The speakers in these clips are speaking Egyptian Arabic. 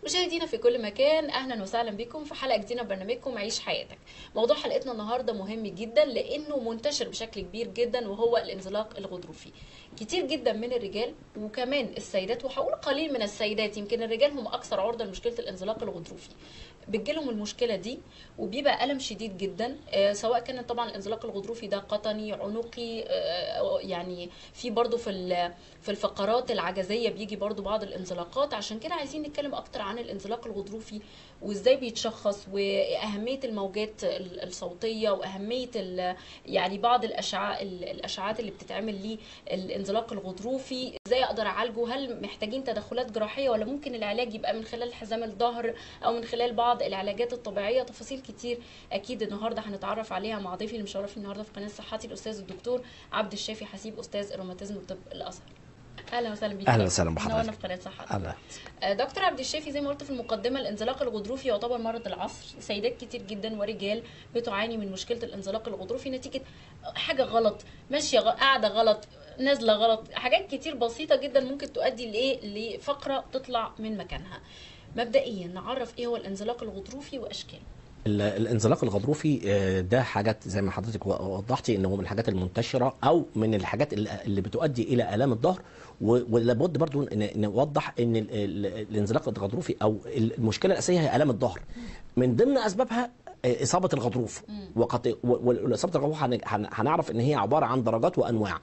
مشاهدينا في كل مكان اهلا وسهلا بكم في حلقه جديده من برنامجكم عيش حياتك موضوع حلقتنا النهارده مهم جدا لانه منتشر بشكل كبير جدا وهو الانزلاق الغضروفي كتير جدا من الرجال وكمان السيدات وهقول قليل من السيدات يمكن الرجال هم اكثر عرضه لمشكله الانزلاق الغضروفي بتجيلهم المشكله دي وبيبقى الم شديد جدا آه، سواء كان طبعا الانزلاق الغضروفي ده قطني عنقي آه، يعني في برضو في ال- في الفقرات العجزيه بيجي برضو بعض الانزلاقات عشان كده عايزين نتكلم اكتر عن الانزلاق الغضروفي وازاي بيتشخص واهميه الموجات ال- الصوتيه واهميه ال- يعني بعض الاشعاع ال- الاشعاعات اللي بتتعمل للانزلاق الغضروفي ازاي اقدر اعالجه هل محتاجين تدخلات جراحيه ولا ممكن العلاج يبقى من خلال حزام الظهر او من خلال بعض العلاجات الطبيعيه تفاصيل كتير اكيد النهارده هنتعرف عليها مع ضيفي اللي مشرفني النهارده في قناه صحتي الاستاذ الدكتور عبد الشافي حسيب استاذ الروماتيزم وطب الازهر اهلا وسهلا بيك أهلا وسهلا نورنا بحضرتك. في قناه صحتي أهلا آه، دكتور عبد الشافي زي ما قلت في المقدمه الانزلاق الغضروفي يعتبر مرض العصر سيدات كتير جدا ورجال بتعاني من مشكله الانزلاق الغضروفي نتيجه حاجه غلط ماشيه غ- قاعده غلط نازله غلط حاجات كتير بسيطه جدا ممكن تؤدي لايه لفقره تطلع من مكانها مبدئيا نعرف ايه هو الانزلاق الغضروفي واشكاله ال- الانزلاق الغضروفي آه، ده حاجات زي ما حضرتك و- وضحتي ان هو من الحاجات المنتشره او من الحاجات اللي اللي بتؤدي الى الام الظهر و- ولابد برضو ان نوضح ان ال- ال- الانزلاق الغضروفي او المشكله الاساسيه هي الام الظهر من ضمن اسبابها آه، اصابه الغضروف وقد و- واصابه الغضروف هن- هن- هنعرف ان هي عباره عن درجات وانواع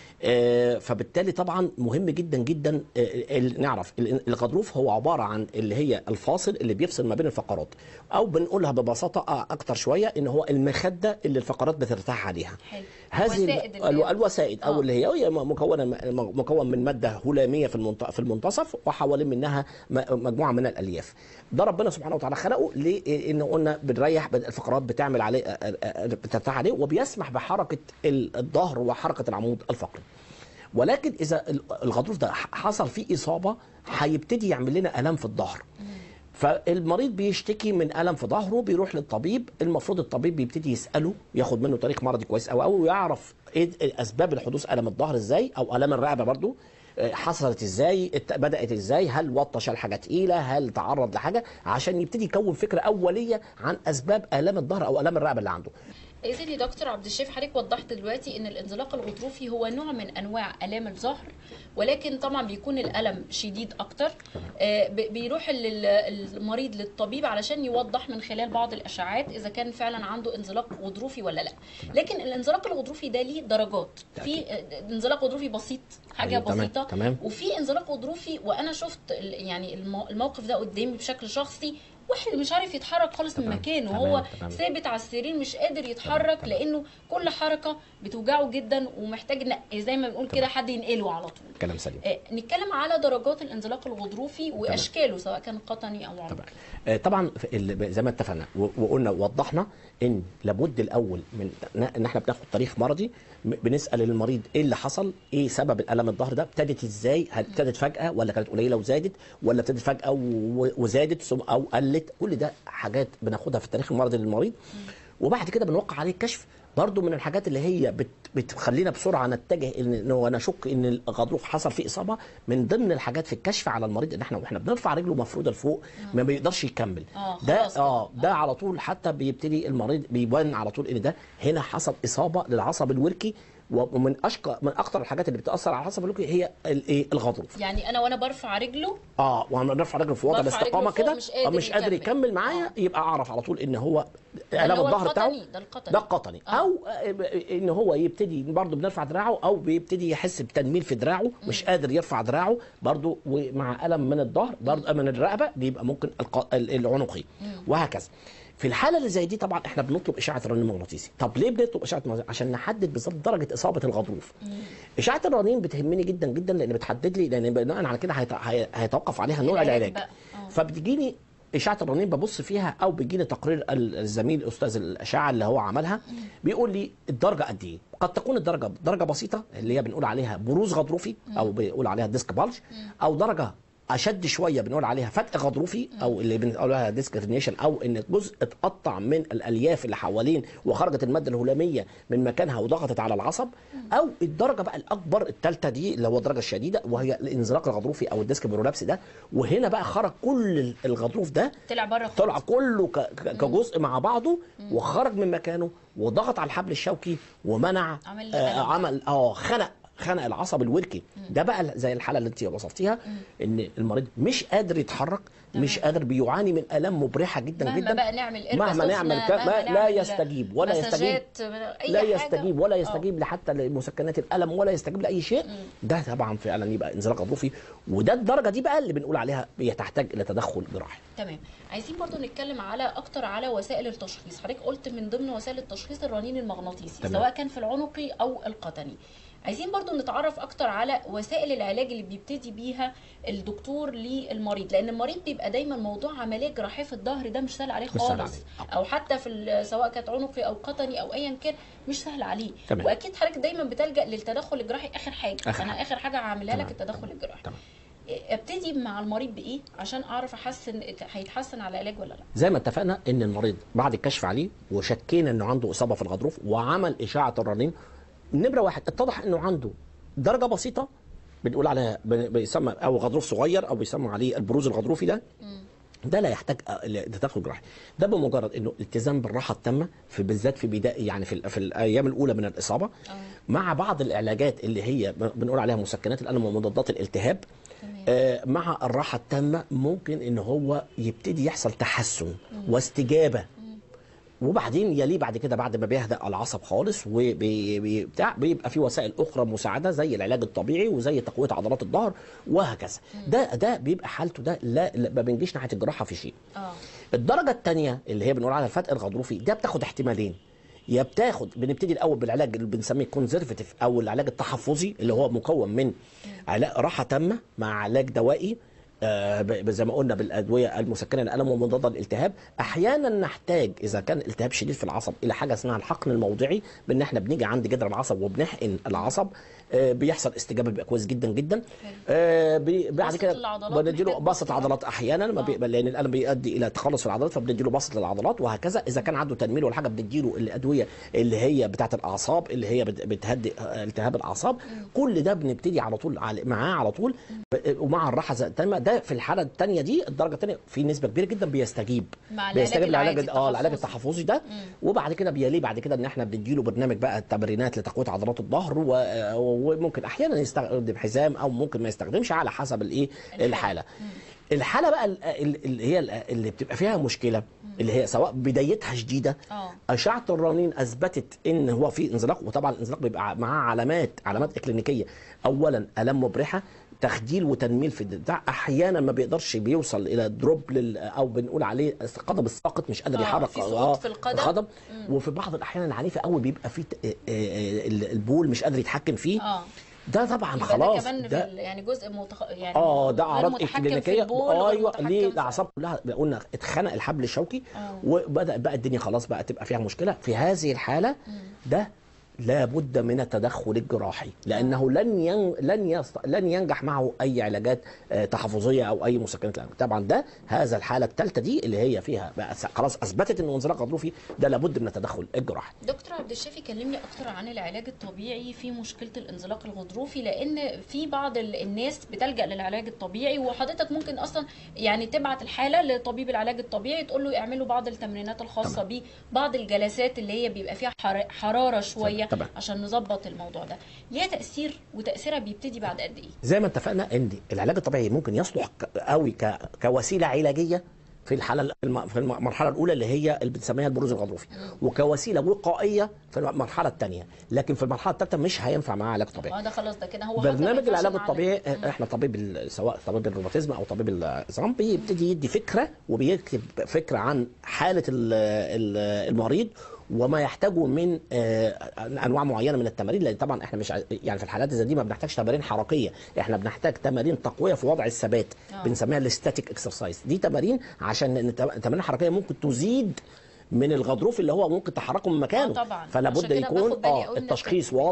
آه، فبالتالي طبعا مهم جدا جدا آه، ال- نعرف ال- الغضروف هو عباره عن اللي هي الفاصل اللي بيفصل ما بين الفقرات او بنقولها ببساطه آه، اكتر شويه ان هو المخده اللي الفقرات بترتاح عليها حلو هذه الوسائد اللي- الو- الوسائد آه. او اللي هي هي مكونه مكون من ماده هلاميه في المنت- في المنتصف وحوالين منها م- مجموعه من الالياف ده ربنا سبحانه وتعالى خلقه لان قلنا بنريح الفقرات بتعمل عليه آه، آه، آه، بترتاح عليه وبيسمح بحركه ال- الظهر وحركه العمود الفقري ولكن اذا ال- الغضروف ده ح- حصل فيه اصابه هيبتدي يعمل لنا الام في الظهر فالمريض بيشتكي من الم في ظهره بيروح للطبيب المفروض الطبيب بيبتدي يساله ياخد منه تاريخ مرضي كويس او او يعرف ايه اسباب الحدوث الم الظهر ازاي او الم الرقبه برضو آه، حصلت ازاي ات- بدات ازاي هل وطش حاجه تقيله هل تعرض لحاجه عشان يبتدي يكون فكره اوليه عن اسباب الام الظهر او الام الرقبه اللي عنده إذن يا دكتور عبد الشافي حضرتك وضحت دلوقتي ان الانزلاق الغضروفي هو نوع من انواع الام الظهر ولكن طبعا بيكون الالم شديد اكتر آه، ب- بيروح ال- المريض للطبيب علشان يوضح من خلال بعض الاشعاعات اذا كان فعلا عنده انزلاق غضروفي ولا لا لكن الانزلاق الغضروفي ده ليه درجات في آه، انزلاق غضروفي بسيط حاجه أيوة، تمام، بسيطه تمام. وفي انزلاق غضروفي وانا شفت ال- يعني المو- الموقف ده قدامي بشكل شخصي واحد مش عارف يتحرك خالص من تمام، مكانه تمام، هو تمام. ثابت على السرير مش قادر يتحرك تمام. لانه كل حركه بتوجعه جدا ومحتاج إن- زي ما بنقول كده حد ينقله على طول كلام سليم آه، نتكلم على درجات الانزلاق الغضروفي واشكاله سواء كان قطني او عمودي طبعا آه، طبعا في ال- زي ما اتفقنا و- وقلنا ووضحنا ان لابد الاول من ان احنا بناخد تاريخ مرضي م- بنسال المريض ايه اللي حصل ايه سبب الالم الظهر ده ابتدت ازاي هل ابتدت فجاه ولا كانت قليله وزادت ولا ابتدت فجاه و- وزادت ثم او قلت كل ده حاجات بناخدها في التاريخ المرضي للمريض وبعد كده بنوقع عليه الكشف برضه من الحاجات اللي هي بت بتخلينا بسرعه نتجه ان إن هو نشك ان الغضروف حصل فيه اصابه من ضمن الحاجات في الكشف على المريض ان احنا واحنا بنرفع رجله مفروده لفوق ما بيقدرش يكمل آه، ده خلاص كده. اه ده على طول حتى بيبتدي المريض بيبان على طول ان ده هنا حصل اصابه للعصب الوركي ومن اشقى من اكثر الحاجات اللي بتاثر على العصب الوركي هي الايه الغضروف يعني انا وانا برفع رجله اه وانا رفع رجله في وضع برفع الاستقامه رجله فوق كده مش قادر آه، مش قادر يكمل. يكمل معايا يبقى اعرف على طول ان هو ده اللي الام هو الظهر بتاعه القطني، ده القطني. ده القطني آه. او آه، ان هو يبتدي برضه بنرفع دراعه او بيبتدي يحس بتنميل في دراعه مش قادر يرفع دراعه برضه ومع الم من الظهر برضه من الرقبه بيبقى ممكن الق- ال- العنقي وهكذا في الحاله اللي زي دي طبعا احنا بنطلب اشعه الرنين المغناطيسي طب ليه بنطلب اشعه المغناطيسي عشان نحدد بالظبط درجه اصابه الغضروف اشعه الرنين بتهمني جدا جدا لان بتحدد لي لان بناء على كده هيت- هي- هيتوقف عليها نوع العلاج العلاج بقى. آه. فبتجيني اشعه الرنين ببص فيها او بيجيني تقرير ال- الزميل استاذ الاشعه اللي هو عملها بيقول لي الدرجه قد ايه قد تكون الدرجه درجه بسيطه اللي هي بنقول عليها بروز غضروفي او بنقول عليها ديسك بالج او درجه اشد شويه بنقول عليها فتق غضروفي او اللي بنقول عليها ديسكرينيشن او ان جزء اتقطع من الالياف اللي حوالين وخرجت الماده الهلاميه من مكانها وضغطت على العصب او الدرجه بقى الاكبر الثالثه دي اللي هو الدرجه الشديده وهي الانزلاق الغضروفي او الديسك برولابس ده وهنا بقى خرج كل الغضروف ده طلع بره طلع كله ك- ك- كجزء مع بعضه وخرج من مكانه وضغط على الحبل الشوكي ومنع عمل آه ألم. عمل اه خنق خنق العصب الوركي ده بقى زي الحاله اللي انت وصفتيها ان المريض مش قادر يتحرك مش قادر بيعاني من الام مبرحه جدا مهما جدا بقى نعمل قربة مهما سخنة، نعمل ك... مهما ما لا نعمل يستجيب ولا يستجيب مساجات، أي لا حاجة. يستجيب ولا آه. يستجيب حتى لمسكنات الالم ولا يستجيب لاي شيء ده طبعا فعلا يبقى انزلاق غضروفي وده الدرجه دي بقى اللي بنقول عليها هي تحتاج الى تدخل جراحي تمام عايزين برضو نتكلم على اكتر على وسائل التشخيص حضرتك قلت من ضمن وسائل التشخيص الرنين المغناطيسي تمام. سواء كان في العنقي او القطني عايزين برضو نتعرف اكتر على وسائل العلاج اللي بيبتدي بيها الدكتور للمريض لان المريض بيبقى دايما موضوع عمليه جراحيه في الظهر ده مش سهل عليه مش سهل خالص عليه. او حتى في ال- سواء كانت عنقي او قطني او ايا كان مش سهل عليه تمام. واكيد حضرتك دايما بتلجا للتدخل الجراحي اخر حاجه آخر انا حاجة. اخر حاجه هعملها لك تمام. التدخل الجراحي تمام. ابتدي مع المريض بايه عشان اعرف احسن هيتحسن على العلاج ولا لا زي ما اتفقنا ان المريض بعد الكشف عليه وشكينا انه عنده اصابه في الغضروف وعمل اشعه الرنين نمره واحد اتضح انه عنده درجه بسيطه بنقول عليها ب- بيسمى او غضروف صغير او بيسمى عليه البروز الغضروفي ده ده لا يحتاج أ- تدخل جراحي ده بمجرد انه التزام بالراحه التامه في بالذات في بدايه يعني في, ال- في الايام الاولى من الاصابه مع بعض العلاجات اللي هي ب- بنقول عليها مسكنات الالم ومضادات الالتهاب تمام. آه، مع الراحه التامه ممكن ان هو يبتدي يحصل تحسن واستجابه وبعدين يليه بعد كده بعد ما بيهدأ العصب خالص وبتاع بيبقى في وسائل اخرى مساعده زي العلاج الطبيعي وزي تقويه عضلات الظهر وهكذا ده ده بيبقى حالته ده لا, لا ما بنجيش ناحيه الجراحه في شيء اه الدرجه الثانيه اللي هي بنقول عليها الفتق الغضروفي ده بتاخد احتمالين يا بتاخد بنبتدي الاول بالعلاج اللي بنسميه كونزرفتيف او العلاج التحفظي اللي هو مكون من علاج راحه تامه مع علاج دوائي آه، ب- زي ما قلنا بالادويه المسكنه للالم ومضاده للالتهاب احيانا نحتاج اذا كان التهاب شديد في العصب الى حاجه اسمها الحقن الموضعي بان احنا بنيجي عند جذر العصب وبنحقن العصب آه، بيحصل استجابه بيبقى كويس جدا جدا آه، بي- بعد بسط كده العضلات بنديله محتاج بسط بسط عضلات احيانا ما آه. بيبقى لان الالم بيؤدي الى تخلص في العضلات فبنديله بسط للعضلات وهكذا اذا كان عنده تنميل ولا حاجه بنديله الادويه اللي هي بتاعه الاعصاب اللي هي بت- بتهدئ آه، التهاب الاعصاب كل ده بنبتدي على طول على- معاه على طول ب- ومع الراحه زي- التامه ده في الحاله الثانيه دي الدرجه الثانيه في نسبه كبيره جدا بيستجيب مع العلاج بيستجيب للعلاج العادي اه العلاج التحفظي. التحفظي ده وبعد كده بيليه بعد كده ان احنا بنديله برنامج بقى التمرينات لتقويه عضلات الظهر و- آه، وممكن احيانا يستخدم حزام او ممكن ما يستخدمش على حسب الايه الحاله الحاله بقى ال- ال- اللي هي ال- اللي بتبقى فيها مشكله اللي هي سواء بدايتها شديده اه اشعه الرنين اثبتت ان هو في انزلاق وطبعا الانزلاق بيبقى معاه علامات علامات اكلينيكيه اولا الام مبرحه تخديل وتنميل في البتاع احيانا ما بيقدرش بيوصل الى دروب لل او بنقول عليه القدم الساقط مش قادر آه، يحرك في سقوط في القدم. القدم وفي بعض الاحيان العنيفه قوي بيبقى في ت- آه، آه، ال- البول مش قادر يتحكم فيه اه ده طبعا يبقى خلاص ده كمان في ده ال- يعني جزء متخ... يعني اه ده غير اعراض متحكم في اكلينيكيه البول وغير ايوه متحكم ليه في- الاعصاب كلها قلنا اتخنق الحبل الشوكي آه. وبدا بقى الدنيا خلاص بقى تبقى فيها مشكله في هذه الحاله ده لابد من التدخل الجراحي لانه لن ين... لن يست... لن ينجح معه اي علاجات آه، تحفظيه او اي مسكنات الألم. طبعا ده هذا الحاله الثالثه دي اللي هي فيها بقى س- خلاص اثبتت انه انزلاق غضروفي ده لابد من التدخل الجراحي دكتور عبد الشافي كلمني اكتر عن العلاج الطبيعي في مشكله الانزلاق الغضروفي لان في بعض ال- الناس بتلجا للعلاج الطبيعي وحضرتك ممكن اصلا يعني تبعت الحاله لطبيب العلاج الطبيعي تقول له اعملوا بعض التمرينات الخاصه بيه بعض الجلسات اللي هي بيبقى فيها حر- حراره شويه طبعا. عشان نظبط الموضوع ده ليها تاثير وتاثيرها بيبتدي بعد قد ايه زي ما اتفقنا ان العلاج الطبيعي ممكن يصلح ك- قوي ك... كوسيله علاجيه في الحاله الم- في المرحله الاولى اللي هي اللي بنسميها البروز الغضروفي وكوسيله وقائيه في المرحله الثانيه لكن في المرحله الثالثه مش هينفع معاه علاج طبيعي اه ده خلاص ده كده هو حتى ما برنامج ينفعش العلاج مع الطبيعي احنا طبيب ال- سواء طبيب الروماتيزم او طبيب العظام بيبتدي يدي فكره وبيكتب فكره عن حاله ال- ال- المريض وما يحتاجه من آه، انواع معينه من التمارين لان طبعا احنا مش ع- يعني في الحالات زي دي ما بنحتاجش تمارين حركيه احنا بنحتاج تمارين تقويه في وضع الثبات آه. بنسميها الاستاتيك اكسرسايز دي تمارين عشان إن التم- التمارين الحركيه ممكن تزيد من الغضروف اللي هو ممكن تحركه من مكانه طبعا. فلا عشان بد كده يكون باخد بالي اه أوي من التشخيص واضح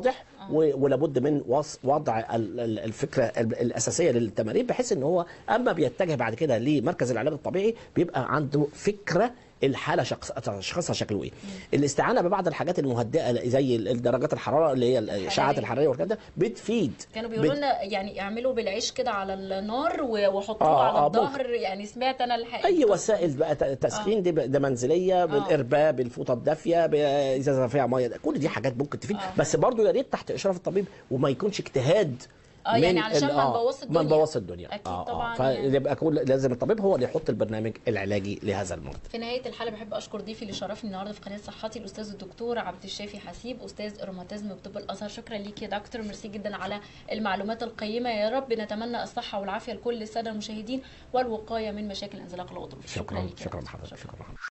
و- ولابد من وص- وضع ال- ال- الفكره ال- الاساسيه للتمارين بحيث ان هو اما بيتجه بعد كده لمركز العلاج الطبيعي بيبقى عنده فكره الحاله شخص تشخيصها شكله ايه الاستعانه ببعض الحاجات المهدئه زي ال- درجات الحراره اللي هي الاشعاعات الحراريه والكلام ده بتفيد كانوا بيقولوا بت- لنا يعني اعملوا بالعيش كده على النار و- وحطوه آه، على آه، الظهر يعني سمعت انا الحقيقه اي وسائل بقى ت- تسخين دي بقى- ده منزليه بالارباء بالفوطه الدافيه بازازه فيها ميه ده كل دي حاجات ممكن تفيد آه. بس برضو يا ريت تحت اشراف الطبيب وما يكونش اجتهاد اه يعني من علشان ال- ما آه، نبوظش ما الدنيا. نبوظش الدنيا أكيد آه طبعاً آه يعني. فيبقى كل لازم الطبيب هو اللي يحط البرنامج العلاجي لهذا المرض في نهايه الحلقه بحب اشكر ضيفي اللي شرفني النهارده في قناه صحتي الاستاذ الدكتور عبد الشافي حسيب استاذ روماتيزم بطب الازهر شكرا ليك يا دكتور ميرسي جدا على المعلومات القيمه يا رب نتمنى الصحه والعافيه لكل الساده المشاهدين والوقايه من مشاكل الانزلاق الغضروفي شكرا ليك يا شكرا دكتور. لحضرتك شكرا لحضرتك